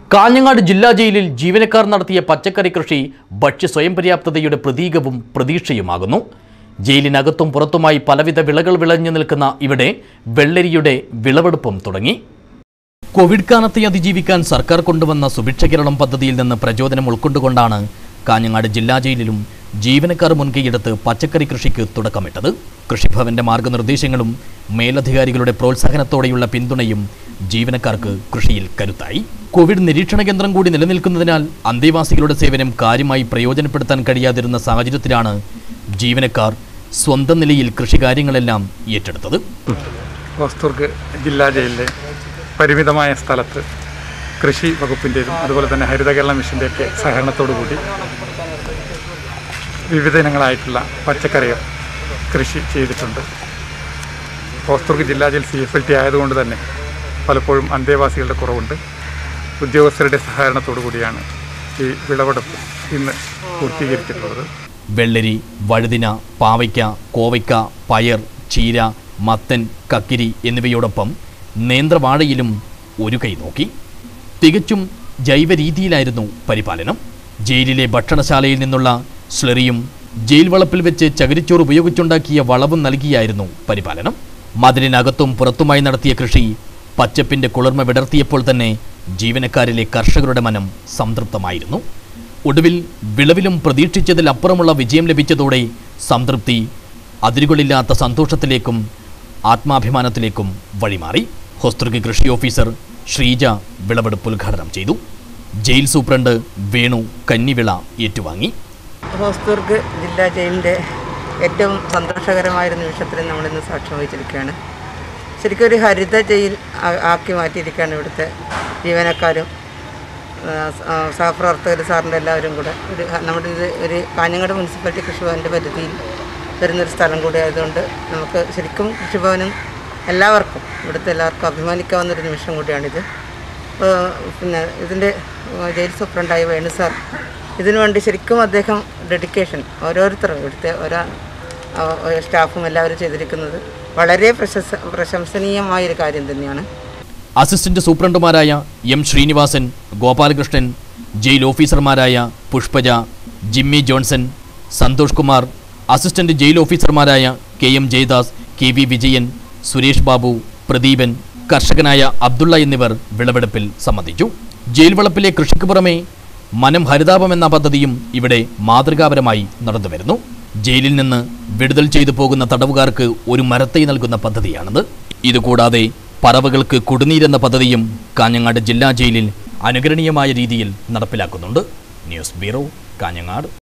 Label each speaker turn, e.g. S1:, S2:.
S1: കാഞ്ഞങ്ങാട് ജില്ലാ ജയിലിൽ ജീവനക്കാർ നടത്തിയ പച്ചക്കറി കൃഷി ഭക്ഷ്യ സ്വയം പര്യാപ്തതയുടെ പ്രതീകവും പ്രതീക്ഷയുമാകുന്നു ജയിലിനകത്തും പുറത്തുമായി പലവിധ വിളകൾ വിളഞ്ഞു നിൽക്കുന്ന ഇവിടെ വെള്ളരിയുടെ വിളവെടുപ്പും തുടങ്ങി കോവിഡ് കാലത്തെ അതിജീവിക്കാൻ സർക്കാർ കൊണ്ടുവന്ന സുഭിക്ഷ കേരളം പദ്ധതിയിൽ നിന്ന് പ്രചോദനം ഉൾക്കൊണ്ടുകൊണ്ടാണ് കാഞ്ഞങ്ങാട് ജില്ലാ ജയിലിലും ജീവനക്കാർ മുൻകൈയെടുത്ത് പച്ചക്കറി കൃഷിക്ക് തുടക്കമിട്ടത് കൃഷിഭവന്റെ മാർഗനിർദ്ദേശങ്ങളും മേലധികാരികളുടെ പ്രോത്സാഹനത്തോടെയുള്ള പിന്തുണയും ജീവനക്കാർക്ക് കൃഷിയിൽ കരുത്തായി കോവിഡ് നിരീക്ഷണ കേന്ദ്രം കൂടി നിലനിൽക്കുന്നതിനാൽ അന്തേവാസികളുടെ സേവനം കാര്യമായി പ്രയോജനപ്പെടുത്താൻ കഴിയാതിരുന്ന സാഹചര്യത്തിലാണ് ജീവനക്കാർ സ്വന്തം നിലയിൽ കൃഷികാര്യങ്ങളെല്ലാം ഏറ്റെടുത്തത്
S2: ഹോസ്ദുർഗ് ജില്ലാ ജയിലിലെ പരിമിതമായ സ്ഥലത്ത് കൃഷി വകുപ്പിൻ്റെതും അതുപോലെ തന്നെ ഹരിത കേരള മിഷൻ്റെയൊക്കെ സഹകരണത്തോടു കൂടി വിവിധ ഇനങ്ങളായിട്ടുള്ള പച്ചക്കറികൾ കൃഷി ചെയ്തിട്ടുണ്ട് ഹോസ്ദുർഗ് ജില്ലാ jail C F L T ആയതുകൊണ്ട് തന്നെ പലപ്പോഴും അന്തേവാസികളുടെ കുറവുണ്ട് ഉദ്യോഗസ്ഥരുടെ സഹകരണത്തോടു കൂടിയാണ് ഈ വിളവെടുപ്പ് ഇന്ന് പൂർത്തീകരിച്ചിട്ടുള്ളത്
S1: വെള്ളരി വഴുതിന പാവയ്ക്ക കോവയ്ക്ക പയർ ചീര മത്തൻ കക്കിരി എന്നിവയോടൊപ്പം നേന്ത്രവാഴയിലും ഒരു കൈ നോക്കി തികച്ചും ജൈവ രീതിയിലായിരുന്നു പരിപാലനം ജയിലിലെ ഭക്ഷണശാലയിൽ നിന്നുള്ള സ്ലറിയും ജയിൽ വളപ്പിൽ വെച്ച് ചകിരിച്ചോറ് ഉപയോഗിച്ചുണ്ടാക്കിയ വളവും നൽകിയായിരുന്നു പരിപാലനം മതിലിനകത്തും പുറത്തുമായി നടത്തിയ കൃഷി പച്ചപ്പിന്റെ കുളിർമ വിടർത്തിയപ്പോൾ തന്നെ ജീവനക്കാരിലെ കർഷകരുടെ മനം സംതൃപ്തമായിരുന്നു ഒടുവിൽ വിളവിലും പ്രതീക്ഷിച്ചതിലപ്പുറമുള്ള വിജയം ലഭിച്ചതോടെ സംതൃപ്തി അതിരുകളില്ലാത്ത സന്തോഷത്തിലേക്കും ആത്മാഭിമാനത്തിലേക്കും വഴിമാറി ഹോസ്തൃക് കൃഷി ഓഫീസർ ശ്രീജ വിളവെടുപ്പ് ഉദ്ഘാടനം ചെയ്തു ജയിൽ സൂപ്രണ്ട് വേണു കന്നിവിള ഏറ്റുവാങ്ങി
S3: ഹോസ്ദുർഗ് ജില്ലാ ജയിലിൻ്റെ ഏറ്റവും സന്തോഷകരമായ ഒരു നിമിഷത്തിൽ നമ്മളിന്ന് സാക്ഷ്യം വഹിച്ചിരിക്കുകയാണ് ശരിക്കും ഒരു ഹരിത ജയിൽ ആ- ആക്കി മാറ്റിയിരിക്കുകയാണ് ഇവിടുത്തെ ജീവനക്കാരും ആ, സ- ആ, സഹപ്രവർത്തകർ സാറിൻ്റെ എല്ലാവരും കൂടെ ഒരു ഹ- നമ്മുടെ ഇത് ഒരു കാഞ്ഞങ്ങാട് മുനിസിപ്പാലിറ്റി കൃഷിഭവൻ്റെ പരിധിയിൽ വരുന്നൊരു സ്ഥലം കൂടി ആയതുകൊണ്ട് നമുക്ക് ശരിക്കും കൃഷിഭവനും എല്ലാവർക്കും ഇവിടുത്തെ എല്ലാവർക്കും അഭിമാനിക്കാവുന്നൊരു നിമിഷം കൂടിയാണിത് അപ്പോൾ പിന്നെ ഇതിൻ്റെ ജയിൽ സൂപ്രണ്ടായ വേണു സാർ ഇതിനു വേണ്ടി ശരിക്കും അദ്ദേഹം ഡെഡിക്കേഷൻ ഓരോരുത്തരും ഇവിടുത്തെ ഓരോ ആ, ഓരോ സ്റ്റാഫും എല്ലാവരും ചെയ്തിരിക്കുന്നത് വളരെ പ്രശംസ പ്രശംസനീയമായൊരു കാര്യം തന്നെയാണ്
S1: അസിസ്റ്റന്റ് സൂപ്രണ്ടുമാരായ എം ശ്രീനിവാസൻ ഗോപാലകൃഷ്ണൻ ജയിൽ ഓഫീസർമാരായ Pushpaja Jimmy Johnson Santhosh Kumar assistant jail ഓഫീസർമാരായ K M Jayadas K V Vijayan Suresh Babu Pradeepan കർഷകനായ അബ്ദുള്ള എന്നിവർ വിളവെടുപ്പിൽ സംബന്ധിച്ചു ജയിൽ വളപ്പിലെ കൃഷിക്ക് പുറമെ മനം ഹരിതാപം എന്ന പദ്ധതിയും ഇവിടെ മാതൃകാപരമായി നടന്നുവരുന്നു ജയിലിൽ നിന്ന് വിടുതൽ ചെയ്തു പോകുന്ന തടവുകാർക്ക് ഒരു മരത്തൈ നൽകുന്ന പദ്ധതിയാണിത് ഇതുകൂടാതെ പറവകൾക്ക് കുടിനീരെന്ന പദ്ധതിയും കാഞ്ഞങ്ങാട് ജില്ലാ ജയിലിൽ അനുകരണീയമായ രീതിയിൽ നടപ്പിലാക്കുന്നുണ്ട് ന്യൂസ് ബ്യൂറോ കാഞ്ഞങ്ങാട്